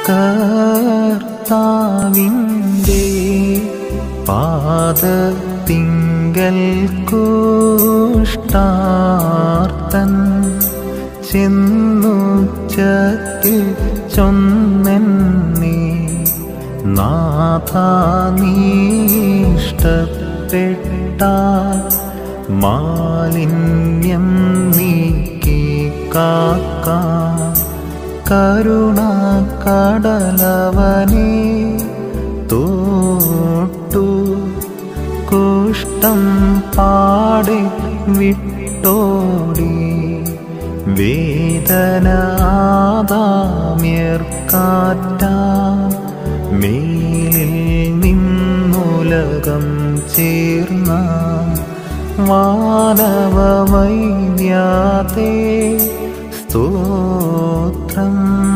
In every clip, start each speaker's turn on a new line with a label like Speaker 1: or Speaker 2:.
Speaker 1: കർത്താവിൻ്റെ പാദത്തിങ്കൽ കുഷ്ടാർത്തൻ ചെന്നുച്ചത്തിൽ ചൊന്നെന്നെ നാഥ നീഷ്ടപ്പെട്ടാൽ മാലിന്യം നീക്കി കാക്കാം കരുണ കടലവനെ തോട്ടു കുഷ്ടം പാടി വിട്ടോടി വേദനാദാമ്യർക്കാറ്റ മേലിൽ നിന്നുലകം ചേർന്ന മാനവ വൈദ്യാതേ സ്തോത്രം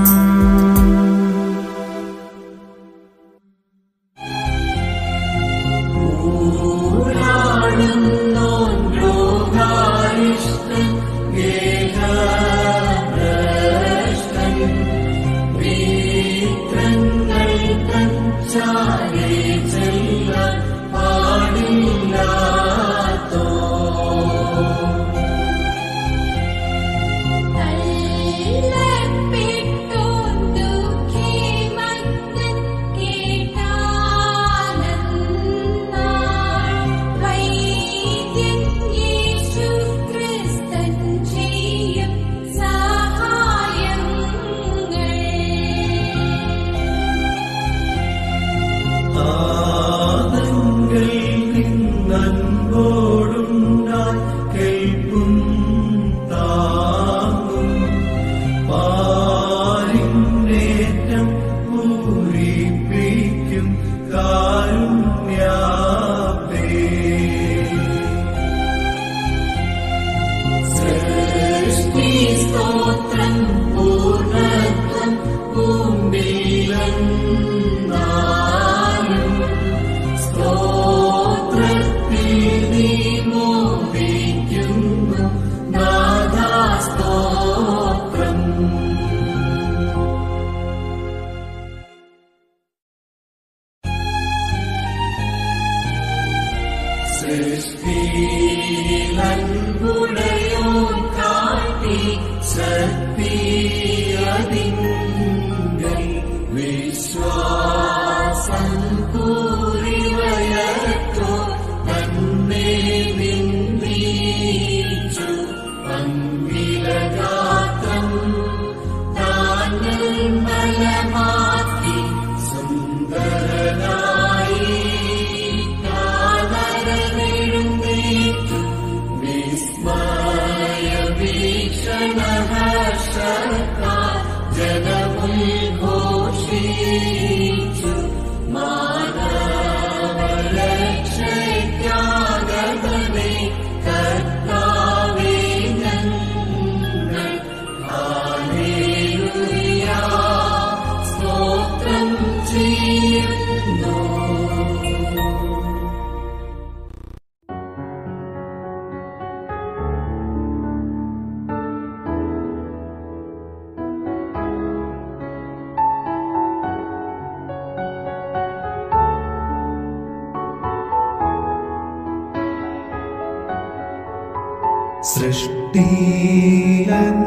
Speaker 2: സൃഷ്ടിയിലൻ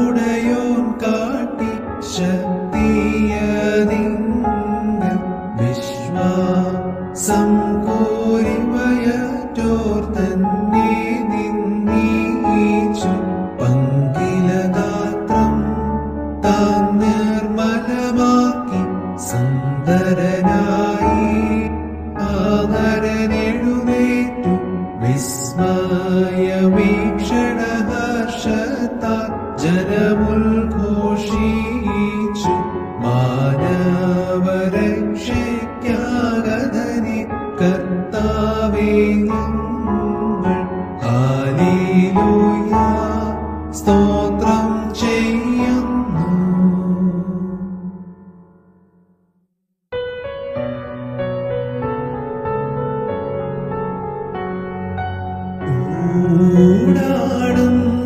Speaker 2: പുടയോൻ കാട്ടി ശക്തിയതിങ്കൽ വിശ്വാസം കോരിവയറ്റോർ തന്നെ നിന്നീച്ചു പങ്കിലഗാത്രം താൻ നിർമ്മലമാക്കി സുന്ദരനായി ആദരനെഴുന്നേറ്റു വിസ്മയമീക്ഷണ ഹർഷത്താൽ ജനമുൽഘോഷിച്ചു മാനവരക്ഷയ്ക്കാഗതനെ കർത്താവേ ഞങ്ങൾ ഹാലേലൂയ സ്തോത്രം ചെയ്യുന്നു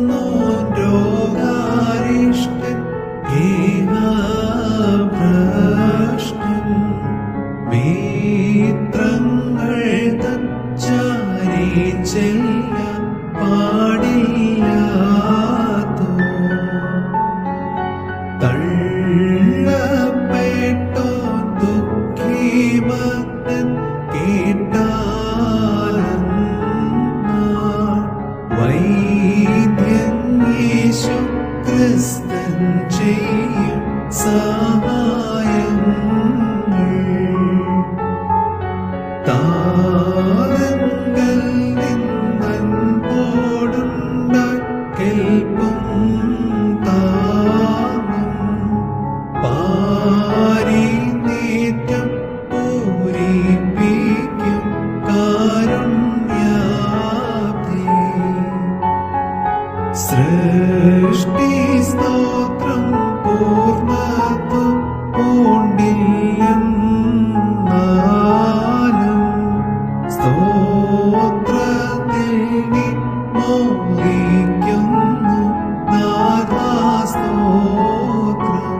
Speaker 2: ൂടാടുന്നോൻ രോഗാരിഷ്ടൻ ഏകാഭ്രതൻ മധ്യസ്ഥൻ ചെയ്യും സഹായങ്ങൾ താരങ്ങൾ നിന്നൻപോടുണ്ട കേൾപ്പും താങ്ങും പാരിനേറ്റം പൂരിപ്പിക്കും കാരുണ്യാബ്ദി സൃഷ്ടി സ്തോത്രം പൂർണ്ണത്വ പൂണ്ടില്ലെന്നാലും സ്തോത്രത്തിൽ നീ മോഹിക്കുന്നു നാഥാ സ്തോത്രം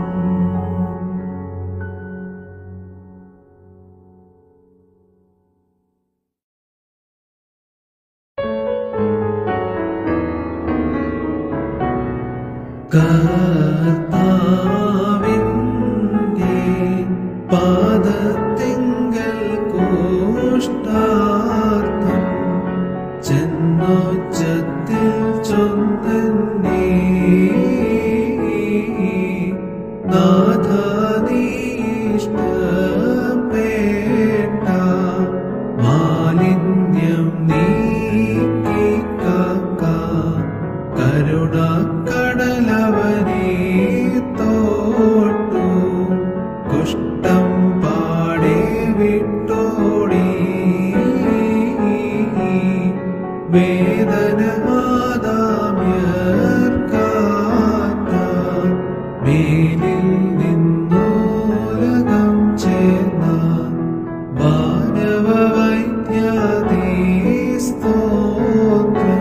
Speaker 2: കർത്താവിന്റെ പാദത്തിങ്കൽ കൂഷ്ടാർത്ഥം ചെന്നോച്ചത്തിൽ ചൊന്നേ നാഥനീഷ്ടപേട്ട മാലിന്യം നീക്കിക്കാക്ക കരുണ കടലവനെ തോട്ടു കുഷ്ടം പാടെ വിട്ടോടി വേദന ആദാമ്യർക്കാത്ത മേലിൽ നിന്നോലകം ചേർന്ന മാനവ വൈദ്യാദീ സ്തോത്രം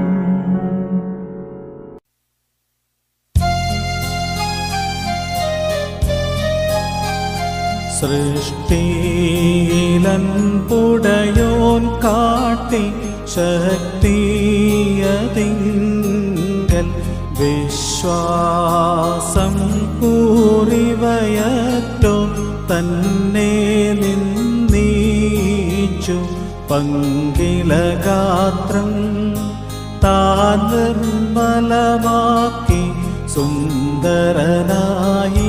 Speaker 3: സൃഷ്ടിയിലൻ പുടയോൻ കാട്ടി ശക്തിയതിങ്കൽ വിശ്വാസം കൂറിവയറ്റോ തന്നെ നിന്നീച്ചു പങ്കിലഗാത്രം താൻ നിർമ്മലമാക്കി സുന്ദരനായി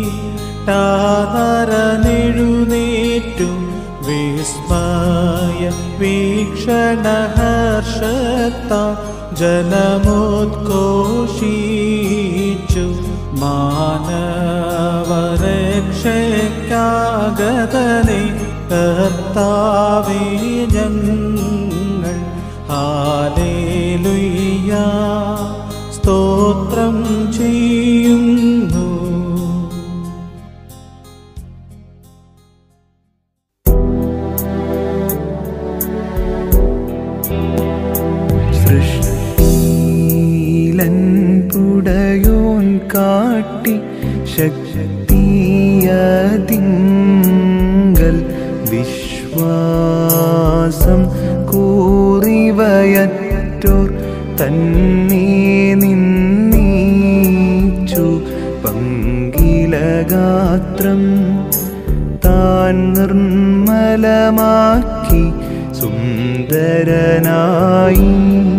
Speaker 3: താനരനെഴുന്നേറ്റു വിസ്മയ വീക്ഷണഹർഷത്ത ജനമുദ്ഘോഷിച്ചു മാനവരക്ഷയ്ക്കാഗതനെ കർത്താവേ ഞങ്ങൾ ഹാലേലുയ്യ സ്തോത്രം ചെയ്യുന്നു
Speaker 1: സൃഷ്ടിയിലൻ പുടയോൻ കാട്ടി ശക്തിയതിങ്കൽ വിശ്വാസം കൂറിവയറ്റോർ തന്നെ നിന്നീച്ചു പങ്കിലഗാത്രം താൻ നിർമ്മലമാക്കി സുന്ദരനായി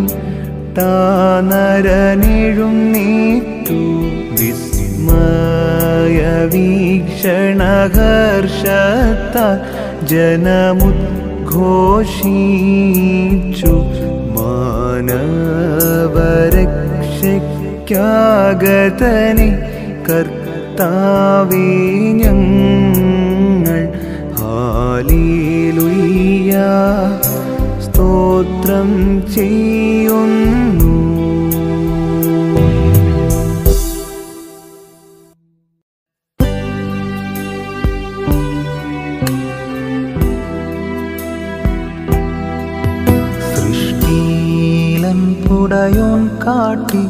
Speaker 1: താനരനെഴുന്നേറ്റു വിസ്മയ വീക്ഷണഹർഷത്താൽ ജനമുദ്ഘോഷിച്ചു മാനവരക്ഷയ്ക്കാഗതനെ കർത്താവേ ഞങ്ങൾ ഹാലേലുയ്യ സ്തോത്രം ചെയ്യുന്നു സൃഷ്ടിയിലൻ പുടയോൻ കാട്ടി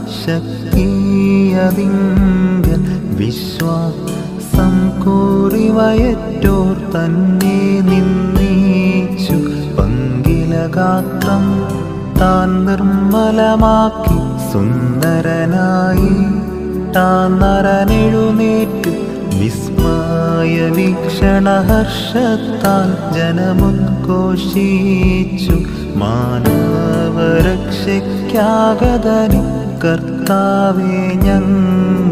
Speaker 1: ശക്തിയതിങ്കൽ വിശ്വാസം കൂറിവയറ്റോർ തന്നെ നിന്നീച്ചു പങ്കിലഗാത്രം താൻ നിർമ്മലമാക്കി സുന്ദരനായി താൻ നരനെഴുന്നേറ്റു വിസ്മയ വീക്ഷണഹർഷത്താൽ ജനമുദ്ഘോഷിച്ചു മാനവരക്ഷയ്ക്കാഗതനി കർത്താവെ ഞങ്ങൾ